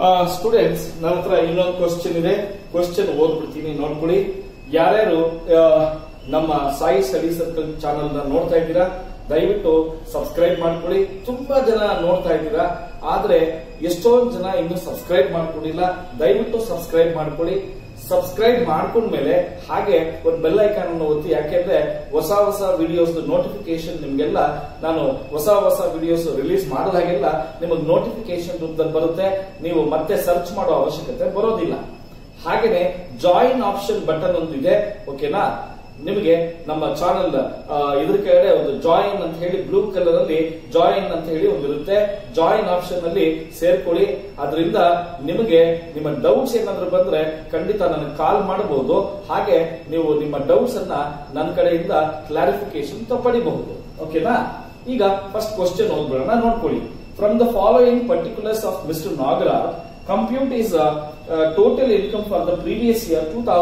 students ನನ್ನ ಹತ್ರ ಇನ್ನೊಂದು ಕ್ವಶನ್ ಇದೆ ಕ್ವಶನ್ ಓದ್ಬಿಡ್ತೀನಿ ನೋಡ್ಕೊಳ್ಳಿ ಯಾರ್ಯಾರು ಆ, ನಮ್ಮ ಸಾಯಿ ಸ್ಟಡಿ ಸರ್ಕಲ್ ಚಾನಲ್ ನ ನೋಡ್ತಾ ಇದ್ದೀರಾ ದಯವಿಟ್ಟು ಸಬ್ಸ್ಕ್ರೈಬ್ ಮಾಡ್ಕೊಳ್ಳಿ ತುಂಬಾ ಜನ ನೋಡ್ತಾ ಇದ್ದೀರಾ ಆದ್ರೆ ಎಷ್ಟೊಂದು ಜನ ಇನ್ನು ಸಬ್ಸ್ಕ್ರೈಬ್ ಮಾಡ್ಕೊಂಡಿಲ್ಲ ದಯವಿಟ್ಟು ಸಬ್ಸ್ಕ್ರೈಬ್ ಮಾಡ್ಕೊಳ್ಳಿ ಸಬ್ಸ್ಕ್ರೈಬ್ ಮಾಡ್ಕೊಂಡ್ಮೇಲೆ ಹಾಗೆ ಒಂದು ಬೆಲ್ ಐಕಾನ್ ಅನ್ನು ಒತ್ತಿ ಯಾಕೆಂದ್ರೆ ಹೊಸ ಹೊಸ ವಿಡಿಯೋಸ್ ನೋಟಿಫಿಕೇಶನ್ ನಿಮ್ಗೆಲ್ಲ ನಾನು ಹೊಸ ಹೊಸ ವಿಡಿಯೋಸ್ ರಿಲೀಸ್ ಮಾಡಿದಾಗೆಲ್ಲ ನಿಮಗೆ ನೋಟಿಫಿಕೇಶನ್ ರೂಪದಲ್ಲಿ ಬರುತ್ತೆ ನೀವು ಮತ್ತೆ ಸರ್ಚ್ ಮಾಡೋ ಅವಶ್ಯಕತೆ ಬರೋದಿಲ್ಲ ಹಾಗೇನೆ ಜಾಯಿನ್ ಆಪ್ಷನ್ ಬಟನ್ ಒಂದಿದೆ ಓಕೆನಾ ನಿಮಗೆ ನಮ್ಮ ಚಾನಲ್ ಇದ್ರ ಕೆಳಗಡೆ ಒಂದು ಜಾಯಿನ್ ಅಂತ ಹೇಳಿ ಬ್ಲೂ ಕಲರ್ ಅಲ್ಲಿ ಜಾಯಿನ್ ಅಂತ ಹೇಳಿ ಒಂದು ಇರುತ್ತೆ ಜಾಯಿನ್ ಆಪ್ಷನ್ ಅಲ್ಲಿ ಸೇರ್ಕೊಳ್ಳಿ ಅದರಿಂದ ನಿಮಗೆ ನಿಮ್ಮ ಡೌಟ್ಸ್ ಏನಾದ್ರು ಬಂದ್ರೆ ಖಂಡಿತ ನನಗೆ ಕಾಲ್ ಮಾಡಬಹುದು ಹಾಗೆ ನೀವು ನಿಮ್ಮ ಡೌಟ್ಸ್ ಅನ್ನ ನನ್ನ ಕಡೆಯಿಂದ ಕ್ಲಾರಿಫಿಕೇಶನ್ ಪಡಿಬಹುದು ಓಕೆನಾ ಈಗ ಫಸ್ಟ್ ಕ್ವಶನ್ ಓದ್ಬಿಡೋಣ ನೋಡ್ಕೊಳ್ಳಿ from the following particulars of mister Nagaraj compute is uh, uh, total income for the previous year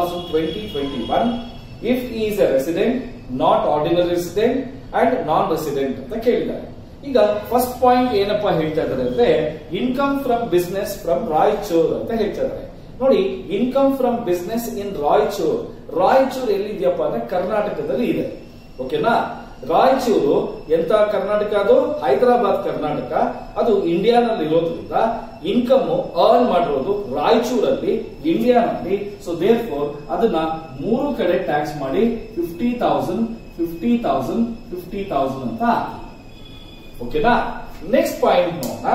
2020-21 if he is a resident, not ordinary resident and non-resident ಅಂತ ಕೇಳಿದ್ದಾರೆ ಈಗ ಫಸ್ಟ್ ಪಾಯಿಂಟ್ ಏನಪ್ಪ ಹೇಳ್ತಾ ಇದ್ದಾರೆ ಅಂದ್ರೆ income from business from Raichur ಅಂತ ಹೇಳ್ತಾ ಇದ್ದಾರೆ ನೋಡಿ income from business in Raichur Raichur ಎಲ್ಲಿದೆಯಪ್ಪ ಅಂದ್ರೆ ಕರ್ನಾಟಕದಲ್ಲಿ ಇದೆ ಓಕೆನಾ ರಾಯಚೂರು ಎಂತ ಕರ್ನಾಟಕ ಅದು ಹೈದರಾಬಾದ್ ಕರ್ನಾಟಕ ಅದು ಇಂಡಿಯಾನಲ್ಲಿ ಇರೋದ್ರಿಂದ ಇನ್ಕಮ್ ಅರ್ನ್ ಮಾಡಿರೋದು ರಾಯಚೂರಲ್ಲಿ ಇಂಡಿಯಾನಲ್ಲಿ ಸೊ ದೇರ್ ಫೋರ್ ಅದನ್ನ ಮೂರು ಕಡೆ ಟ್ಯಾಕ್ಸ್ ಮಾಡಿ fifty thousand fifty thousand fifty thousand ಅಂತ ಹಾಕಿ ಓಕೆನಾ ನೆಕ್ಸ್ಟ್ ಪಾಯಿಂಟ್ ನೋಡೋಣ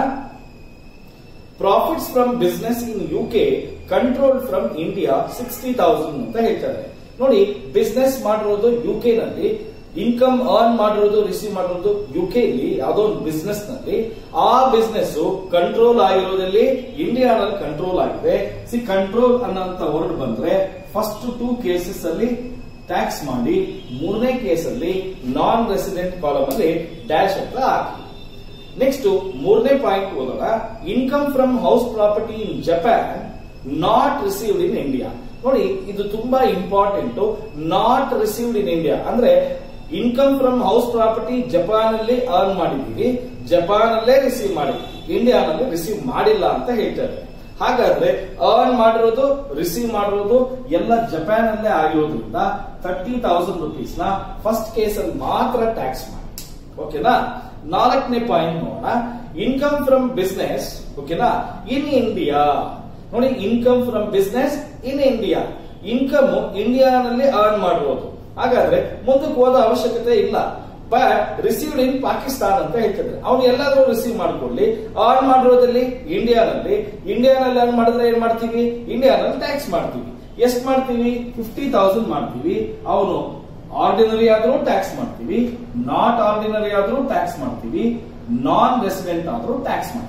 profits from business in U K control from India sixty thousand ಅಂತ ಹೇಳ್ತಾರೆ ನೋಡಿ ಬಿಸ್ನೆಸ್ ಮಾಡಿರೋದು ಯು ಕೆ ನಲ್ಲಿ ಇನ್ಕಮ್ ಅರ್ನ್ ಮಾಡಿರೋದು ರಿಸೀವ್ ಮಾಡಿರೋದು ಯು ಕೆ ಅಲ್ಲಿ ಯಾವುದೋ ಒಂದು ಬಿಸ್ನೆಸ್ ನಲ್ಲಿ ಆ ಬಿಸ್ನೆಸ್ ಕಂಟ್ರೋಲ್ ಆಗಿರೋದಲ್ಲಿ ಇಂಡಿಯಾನಲ್ಲಿ ಕಂಟ್ರೋಲ್ ಆಗಿದೆ ಸಿ ಕಂಟ್ರೋಲ್ ಅನ್ನೋಂತ ವರ್ಡ್ ಬಂದ್ರೆ ಫಸ್ಟ್ ಟೂ ಕೇಸಸ್ ಅಲ್ಲಿ ಟ್ಯಾಕ್ಸ್ ಮಾಡಿ ಮೂರನೇ ಕೇಸಲ್ಲಿ ನಾನ್ ರೆಸಿಡೆಂಟ್ ಕಾಲಮ್ ಅಲ್ಲಿ ಡ್ಯಾಶ್ ಅಂತ ಹಾಕಿ ನೆಕ್ಸ್ಟ್ ಮೂರನೇ ಪಾಯಿಂಟ್ ಓದೋಣ income from house property in Japan not received in India ನೋಡಿ ಇದು ತುಂಬಾ important not received in India ಅಂದ್ರೆ income from house property Japan ಅಲ್ಲಿ ಅರ್ನ್ ಮಾಡಿದೀವಿ ಜಪಾನ್ ಅಲ್ಲೇ ರಿಸೀವ್ ಮಾಡಿದ್ವಿ ಇಂಡಿಯಾನಲ್ಲಿ ರಿಸೀವ್ ಮಾಡಿಲ್ಲ ಅಂತ ಹೇಳ್ತಾರೆ ಹಾಗಾದ್ರೆ ಅರ್ನ್ ಮಾಡಿರೋದು ರಿಸೀವ್ ಮಾಡಿರೋದು ಎಲ್ಲ ಜಪಾನ್ ಅಲ್ಲೇ ಆಗಿರೋದ್ರಿಂದ ತರ್ಟಿ ತೌಸಂಡ್ ರುಪೀಸ್ ನ ಫಸ್ಟ್ ಕೇಸ್ ಅಲ್ಲಿ ಮಾತ್ರ ಟ್ಯಾಕ್ಸ್ ಮಾಡಿ ಓಕೆನಾ ನಾಲ್ಕನೇ ಪಾಯಿಂಟ್ ನೋಡೋಣ ಇನ್ಕಮ್ ಫ್ರಮ್ ಬಿಸ್ನೆಸ್ ಓಕೆನಾ ಇನ್ ಇಂಡಿಯಾ ನೋಡಿ income from business in India income ಇಂಡಿಯಾನಲ್ಲಿ ಅರ್ನ್ ಮಾಡಿರೋದು ಹಾಗಾದ್ರೆ ಮುಂದಕ್ಕೆ ಹೋದ ಅವಶ್ಯಕತೆ ಇಲ್ಲ ಬಟ್ ರಿಸೀವ್ಡ್ ಇನ್ ಪಾಕಿಸ್ತಾನ್ ಅಂತ ಹೇಳ್ತಿದ್ರೆ ಅವ್ನು ಎಲ್ಲಾದ್ರೂ ರಿಸೀವ್ ಮಾಡ್ಕೊಳ್ಳಿ ಅರ್ನ್ ಮಾಡಿರೋದಲ್ಲಿ ಇಂಡಿಯಾನಲ್ಲಿ ಇಂಡಿಯಾನಲ್ಲಿ ಅರ್ನ್ ಮಾಡಿದ್ರೆ ಏನ್ ಮಾಡ್ತೀವಿ ಇಂಡಿಯಾನಲ್ಲಿ ಟ್ಯಾಕ್ಸ್ ಮಾಡ್ತೀವಿ ಎಷ್ಟ್ ಮಾಡ್ತೀವಿ ಫಿಫ್ಟಿ ತೌಸಂಡ್ ಮಾಡ್ತೀವಿ ಅವನು ಆರ್ಡಿನರಿ ಆದ್ರೂ ಟ್ಯಾಕ್ಸ್ ಮಾಡ್ತೀವಿ ನಾಟ್ ಆರ್ಡಿನರಿ ಆದ್ರೂ ಟ್ಯಾಕ್ಸ್ ಮಾಡ್ತೀವಿ ನಾನ್ ರೆಸಿಡೆಂಟ್ ಆದ್ರೂ ಟ್ಯಾಕ್ಸ್ ಮಾಡ್ತೀವಿ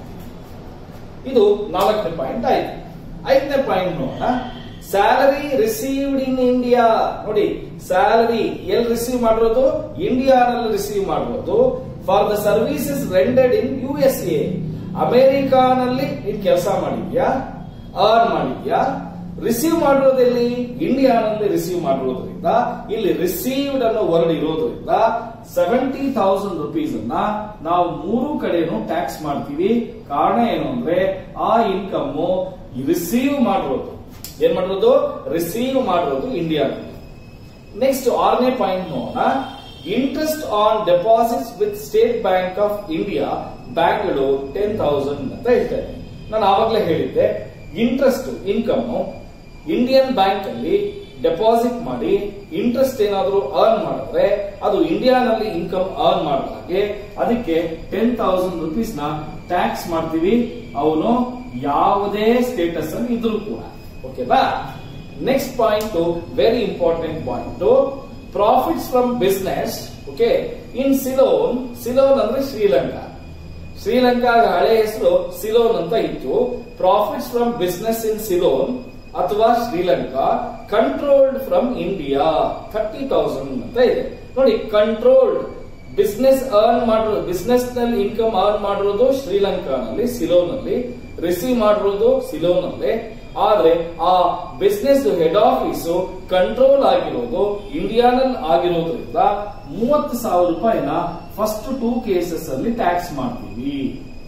ಇದು ನಾಲ್ಕನೇ ಪಾಯಿಂಟ್ ಆಯ್ತು ಐದನೇ ಪಾಯಿಂಟ್ ನೋಡೋಣ ಸ್ಯಾಲರಿ ರಿಸೀವ್ಡ್ ಇನ್ ಇಂಡಿಯಾ ನೋಡಿ ಸ್ಯಾಲರಿ ಎಲ್ಲಿ ರಿಸೀವ್ ಮಾಡಿರೋದು ಇಂಡಿಯಾನಲ್ಲಿ ರಿಸೀವ್ ಮಾಡಿರೋದು for the services rendered in U S A ಅಮೆರಿಕಾನಲ್ಲಿ ನೀನ್ ಕೆಲಸ ಮಾಡಿದ್ಯಾ ಅರ್ನ್ ಮಾಡಿದ್ಯಾ ರಿಸೀವ್ ಮಾಡಿರೋದೆಲ್ಲಿ ಇಂಡಿಯಾನಲ್ಲಿ ರಿಸೀವ್ ಮಾಡಿರೋದ್ರಿಂದ ಇಲ್ಲಿ ರಿಸೀವ್ಡ್ ಅನ್ನೋ ವರ್ಡ್ ಇರೋದ್ರಿಂದ ಸೆವೆಂಟಿ ತೌಸಂಡ್ ರುಪೀಸ್ ಅನ್ನ ನಾವು ಮೂರು ಕಡೆನೂ ಟ್ಯಾಕ್ಸ್ ಮಾಡ್ತೀವಿ ಕಾರಣ ಏನು ಅಂದ್ರೆ ಆ ಇನ್ಕಮ್ ರಿಸೀವ್ ಮಾಡಿರೋದು ಏನ್ ಮಾಡಿರೋದು ರಿಸೀವ್ ಮಾಡಿರೋದು ಇಂಡಿಯಾದಲ್ಲಿ ನೆಕ್ಸ್ಟ್ ಆರನೇ ಪಾಯಿಂಟ್ ನೋಡೋಣ interest on deposits with State Bank of India Bangalore ten thousand ಅಂತ ಹೇಳ್ತಾರೆ ನಾನು ಆವಾಗಲೇ ಹೇಳಿದ್ದೆ ಇಂಟ್ರೆಸ್ಟ್ ಇನ್ಕಮ್ ಇಂಡಿಯನ್ ಬ್ಯಾಂಕ್ ಅಲ್ಲಿ ಡೆಪಾಸಿಟ್ ಮಾಡಿ ಇಂಟ್ರೆಸ್ಟ್ ಏನಾದರೂ ಅರ್ನ್ ಮಾಡಿದ್ರೆ ಅದು ಇಂಡಿಯಾನಲ್ಲಿ ಇನ್ಕಮ್ ಅರ್ನ್ ಮಾಡಿದಾಗೆ ಅದಕ್ಕೆ ಟೆನ್ ತೌಸಂಡ್ ರುಪೀಸ್ ನ ಟ್ಯಾಕ್ಸ್ ಮಾಡ್ತೀವಿ ಅವನು ಯಾವುದೇ ಸ್ಟೇಟಸ್ ಅಲ್ಲಿ ಇದ್ರು ಕೂಡ ಓಕೆನಾ next point very important point profits from business okay in Ceylon Ceylon ಅಂದ್ರೆ ಶ್ರೀಲಂಕಾ ಶ್ರೀಲಂಕಾ ಹಳೆ ಹೆಸರು ಸಿಲೋನ್ ಅಂತ ಇತ್ತು profits from business in Ceylon ಅಥವಾ Sri Lanka controlled from India thirty thousand ಅಂತ ಇದೆ ನೋಡಿ ಕಂಟ್ರೋಲ್ಡ್ ಬಿಸ್ನೆಸ್ ಅರ್ನ್ ಮಾಡಿರೋದು ಬಿಸ್ನೆಸ್ ನಲ್ಲಿ ಇನ್ಕಮ್ ಅರ್ನ್ ಮಾಡಿರೋದು ಶ್ರೀಲಂಕಾನಲ್ಲಿ ಸಿಲೋನಲ್ಲಿ ರಿಸೀವ್ ಮಾಡಿರೋದು ಸಿಲೋನಲ್ಲೇ ಆದ್ರೆ ಆ ಬಿಸ್ನೆಸ್ ಹೆಡ್ ಆಫೀಸ್ ಕಂಟ್ರೋಲ್ ಆಗಿರೋದು ಇಂಡಿಯಾನಲ್ಲಿ ಆಗಿರೋದ್ರಿಂದ ಮೂವತ್ತು ಸಾವಿರ ರೂಪಾಯಿನ ಫಸ್ಟ್ ಟೂ ಕೇಸಸ್ ಅಲ್ಲಿ ಟ್ಯಾಕ್ಸ್ ಮಾಡ್ತೀವಿ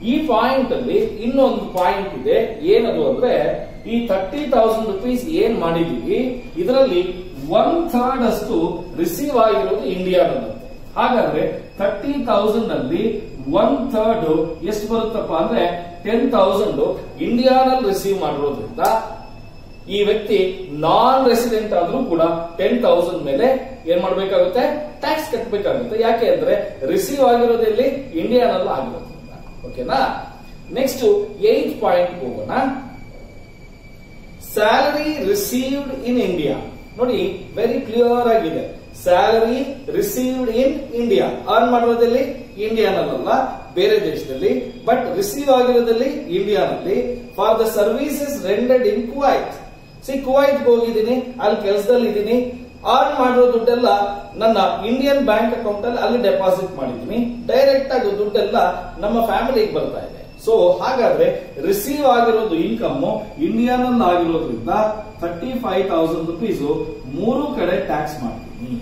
ಈ ಪಾಯಿಂಟ್ ಅಲ್ಲಿ ಇನ್ನೊಂದು ಪಾಯಿಂಟ್ ಇದೆ ಏನದು ಅಂದ್ರೆ ಈ ತರ್ಟಿ ತೌಸಂಡ್ ರುಪೀಸ್ ಏನ್ ಮಾಡಿದೀವಿ ಇದರಲ್ಲಿ ಒನ್ ಥರ್ಡ್ ಅಷ್ಟು ರಿಸೀವ್ ಆಗಿರೋದು ಇಂಡಿಯಾದಲ್ಲಂತೆ ಹಾಗಾದ್ರೆ ತರ್ಟಿ ತೌಸಂಡ್ ಅಲ್ಲಿ ಒನ್ ಥರ್ಡ್ ಎಷ್ಟು ಬರುತ್ತಪ್ಪ ಅಂದ್ರೆ ಟೆನ್ ತೌಸಂಡ್ ಇಂಡಿಯಾನಲ್ಲಿ ರಿಸೀವ್ ಮಾಡಿರೋದ್ರಿಂದ ಈ ವ್ಯಕ್ತಿ ನಾನ್ ರೆಸಿಡೆಂಟ್ ಆದ್ರೂ ಕೂಡ ಟೆನ್ ತೌಸಂಡ್ ಮೇಲೆ ಏನ್ ಮಾಡ್ಬೇಕಾಗುತ್ತೆ ಟ್ಯಾಕ್ಸ್ ಕಟ್ಟಬೇಕಾಗುತ್ತೆ ಯಾಕೆ ಅಂದ್ರೆ ರಿಸೀವ್ ಆಗಿರೋದಲ್ಲಿ ಇಂಡಿಯಾನಲ್ಲಿ ಆಗಿರೋದ್ರಿಂದ ಓಕೆನಾ ನೆಕ್ಸ್ಟ್ ಏಟ್ ಪಾಯಿಂಟ್ ಹೋಗೋಣ ಸ್ಯಾಲರಿ ರಿಸೀವ್ಡ್ ಇನ್ ಇಂಡಿಯಾ ನೋಡಿ ವೆರಿ ಕ್ಲಿಯರ್ ಆಗಿದೆ salary received in India earn ಮಾಡಿರೋದಲ್ಲಿ ಇಂಡಿಯಾನಲ್ಲ ಬೇರೆ ದೇಶದಲ್ಲಿ ಬಟ್ ರಿಸೀವ್ ಆಗಿರೋದಲ್ಲಿ ಇಂಡಿಯಾನಲ್ಲಿ for the services rendered in Kuwait see Kuwait ಹೋಗಿದ್ದೀನಿ ಅಲ್ಲಿ ಕೆಲಸದಲ್ಲಿ ಇದ್ದೀನಿ ಅರ್ನ್ ಮಾಡಿರೋ ದುಡ್ಡೆಲ್ಲ ನನ್ನ ಇಂಡಿಯನ್ ಬ್ಯಾಂಕ್ ಅಕೌಂಟ್ ಅಲ್ಲಿ ಅಲ್ಲಿ ಡೆಪಾಸಿಟ್ ಮಾಡಿದ್ದೀನಿ ಡೈರೆಕ್ಟ್ ಆಗಿ ದುಡ್ಡೆಲ್ಲ ನಮ್ಮ ಫ್ಯಾಮಿಲಿಗೆ ಬರ್ತಾ ಇದೆ ಸೊ ಹಾಗಾದ್ರೆ ರಿಸೀವ್ ಆಗಿರೋದು ಇನ್ಕಮ್ ಇಂಡಿಯಾನಲ್ಲಿ ಆಗಿರೋದ್ರಿಂದ ಥರ್ಟಿ ಫೈವ್ ತೌಸಂಡ್ ರುಪೀಸ್ ಮೂರು ಕಡೆ ಟ್ಯಾಕ್ಸ್ ಮಾಡ್ತೀನಿ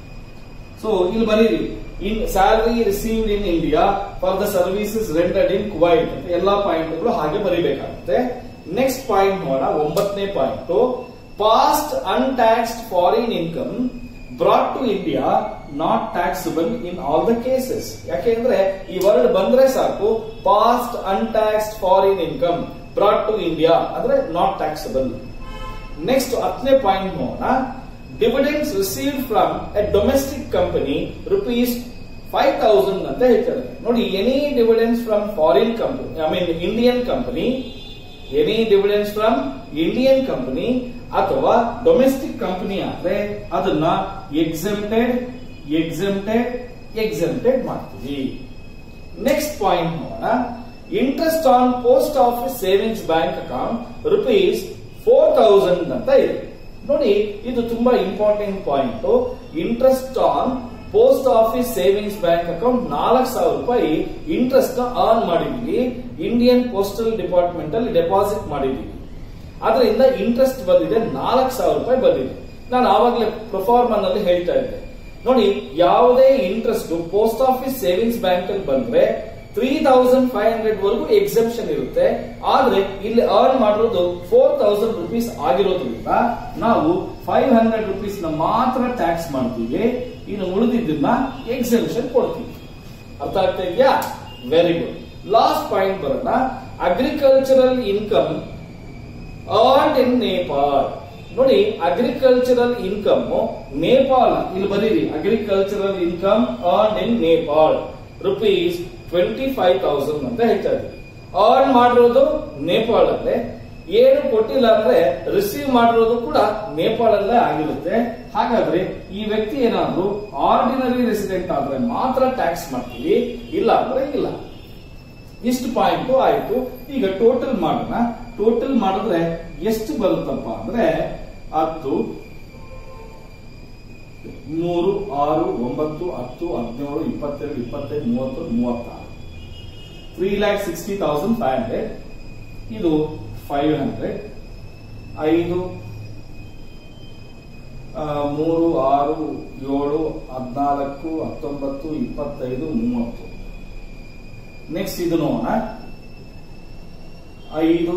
ಸೊ ಇಲ್ಲಿ ಬರೀರಿ in salary received in India for the services rendered in Kuwait ಅಂತ ಎಲ್ಲಾ ಪಾಯಿಂಟ್ಗಳು ಹಾಗೆ ಬರೀಬೇಕಾಗುತ್ತೆ ನೆಕ್ಸ್ಟ್ ಪಾಯಿಂಟ್ ನೋಡೋಣ ಒಂಬತ್ತನೇ point past untaxed foreign income brought to India not taxable in all the cases ಯಾಕೆಂದ್ರೆ ಈ ವರ್ಡ್ ಬಂದ್ರೆ ಸಾಕು past untaxed foreign income brought to India ಅಂದ್ರೆ ನಾಟ್ ಟ್ಯಾಕ್ಸಬಲ್ ನೆಕ್ಸ್ಟ್ ಹತ್ತನೇ ಪಾಯಿಂಟ್ ನೋಡೋಣ dividends received from a domestic company rupees five thousand ಅಂತ ಹೇಳ್ತಾರೆ ನೋಡಿ any dividends from foreign company I mean Indian company any dividends from Indian company ಅಥವಾ domestic company ಆದ್ರೆ ಅದನ್ನ exempted exempted exempted ಮಾಡ್ತೀವಿ next point ನೋಡೋಣ interest on post office savings bank account rupees four thousand ಅಂತ ಇದೆ ನೋಡಿ ಇದು ತುಂಬಾ important point interest on post office savings bank account ನಾಲ್ಕು ಸಾವಿರ ರೂಪಾಯಿ ಇಂಟ್ರೆಸ್ಟ್ ನ ಅರ್ನ್ ಮಾಡಿದೀವಿ ಇಂಡಿಯನ್ ಪೋಸ್ಟಲ್ ಡಿಪಾರ್ಟ್ಮೆಂಟ್ ಅಲ್ಲಿ ಡೆಪಾಸಿಟ್ ಮಾಡಿದೀವಿ ಅದರಿಂದ ಇಂಟ್ರೆಸ್ಟ್ ಬಂದಿದೆ ನಾಲ್ಕು ಸಾವಿರ ರೂಪಾಯಿ ಬಂದಿದೆ ನಾನು ಆವಾಗಲೇ ಪ್ರೊಫಾರ್ಮನ್ ಅಲ್ಲಿ ಹೇಳ್ತಾ ಇದ್ದೆ ನೋಡಿ ಯಾವುದೇ interest post office savings bank ಅಲ್ಲಿ ಬಂದ್ರೆ ತ್ರೀ ತೌಸಂಡ್ ಫೈವ್ ಹಂಡ್ರೆಡ್ ವರೆಗೂ ಎಕ್ಸೆಪ್ಷನ್ ಇರುತ್ತೆ ಆದ್ರೆ ಇಲ್ಲಿ ಅರ್ನ್ ಮಾಡಿರೋದು ಫೋರ್ ತೌಸಂಡ್ ರುಪೀಸ್ ಆಗಿರೋದ್ರಿಂದ ನಾವು ಫೈವ್ ಹಂಡ್ರೆಡ್ ರುಪೀಸ್ ನ ಮಾತ್ರ ಟ್ಯಾಕ್ಸ್ ಮಾಡ್ತೀವಿ ಇನ್ನು ಉಳಿದಿದ್ದನ್ನ ಎಕ್ಸೆಪ್ಷನ್ ಕೊಡ್ತೀವಿ ಅರ್ಥ ಆಗ್ತಾ ಇದೆಯಾ ವೆರಿ ಗುಡ್ ಲಾಸ್ಟ್ ಪಾಯಿಂಟ್ ಬರೋಣ agricultural income earn in Nepal ನೋಡಿ ಅಗ್ರಿಕಲ್ಚರಲ್ ಇನ್ಕಮ್ ನೇಪಾಳ ಇಲ್ಲಿ ಬರೀರಿ agricultural income earn in Nepal rupees twenty five thousand ಅಂತ ಹೇಳ್ತಾ ಇದ್ದೀವಿ ಅರ್ನ್ ಮಾಡಿರೋದು ನೇಪಾಳಲ್ಲೇ ಏನು ಕೊಟ್ಟಿಲ್ಲ ಅಂದ್ರೆ ರಿಸೀವ್ ಮಾಡಿರೋದು ಕೂಡ ನೇಪಾಳಲ್ಲೇ ಆಗಿರುತ್ತೆ ಹಾಗಾದ್ರೆ ಈ ವ್ಯಕ್ತಿ ಏನಾದ್ರು ಆರ್ಡಿನರಿ ರೆಸಿಡೆಂಟ್ ಆದ್ರೆ ಮಾತ್ರ ಟ್ಯಾಕ್ಸ್ ಮಾಡ್ತೀವಿ ಇಲ್ಲ ಅಂದ್ರೆ ಇಲ್ಲ ಇಷ್ಟು ಪಾಯಿಂಟ್ ಆಯ್ತು ಈಗ ಟೋಟಲ್ ಮಾಡೋಣ ಟೋಟಲ್ ಮಾಡಿದ್ರೆ ಎಷ್ಟು ಬರುತ್ತಪ್ಪ ಅಂದ್ರೆ ಹತ್ತು ಮೂರು ಆರು ಒಂಬತ್ತು ಹತ್ತು ಹದಿನೇಳು ಇಪ್ಪತ್ತೆರಡು ಇಪ್ಪತ್ತೈದು ಮೂವತ್ತು ಮೂವತ್ತಾರು three lakh sixty thousand five hundred ಇದು ಫೈವ್ ಹಂಡ್ರೆಡ್ ಐದು ಆ, ಮೂರು ಆರು ಏಳು ಹದಿನಾಲ್ಕು ಹತ್ತೊಂಬತ್ತು ಇಪ್ಪತ್ತೈದು ಮೂವತ್ತು ನೆಕ್ಸ್ಟ್ ಇದು ನೋಡೋಣ ಐದು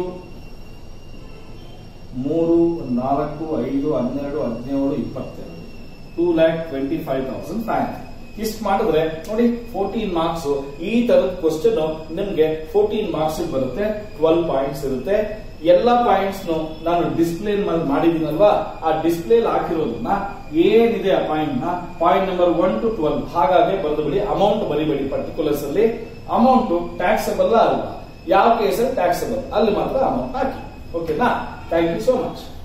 ಮೂರು ನಾಲ್ಕು ಐದು ಹನ್ನೆರಡು ಹದಿನೇಳು ಇಪ್ಪತ್ತೆರಡು two lakh twenty five thousand five hundred ಇಷ್ಟು ಮಾಡಿದ್ರೆ ನೋಡಿ ಫೋರ್ಟೀನ್ ಮಾರ್ಕ್ಸ್ ಈ ತರದ ಕ್ವಶನ್ ನಿಮ್ಗೆ ಫೋರ್ಟೀನ್ ಮಾರ್ಕ್ಸ್ ಬರುತ್ತೆ ಟ್ವೆಲ್ ಪಾಯಿಂಟ್ಸ್ ಇರುತ್ತೆ ಎಲ್ಲಾ ಪಾಯಿಂಟ್ಸ್ ನಾನು ಡಿಸ್ಪ್ಲೇ ಮಾಡಿದ್ದೀನಲ್ವಾ ಆ ಡಿಸ್ಪ್ಲೇ ಹಾಕಿರೋದನ್ನ ಏನಿದೆ ಆ ಪಾಯಿಂಟ್ ನ point number one to twelve ಹಾಗಾಗಿ ಬರೆದು ಬಿಡಿ ಅಮೌಂಟ್ ಬರಿಬೇಡಿ ಪರ್ಟಿಕ್ಯುಲರ್ಸ್ ಅಲ್ಲಿ ಅಮೌಂಟ್ ಟ್ಯಾಕ್ಸಬಲ್ ಅಲ್ಲ ಯಾವ ಕೇಸಲ್ಲಿ ಟ್ಯಾಕ್ಸಬಲ್ ಅಲ್ಲಿ ಮಾತ್ರ ಅಮೌಂಟ್ ಹಾಕಿ ಓಕೆನಾ ಥ್ಯಾಂಕ್ ಯು ಸೋ ಮಚ್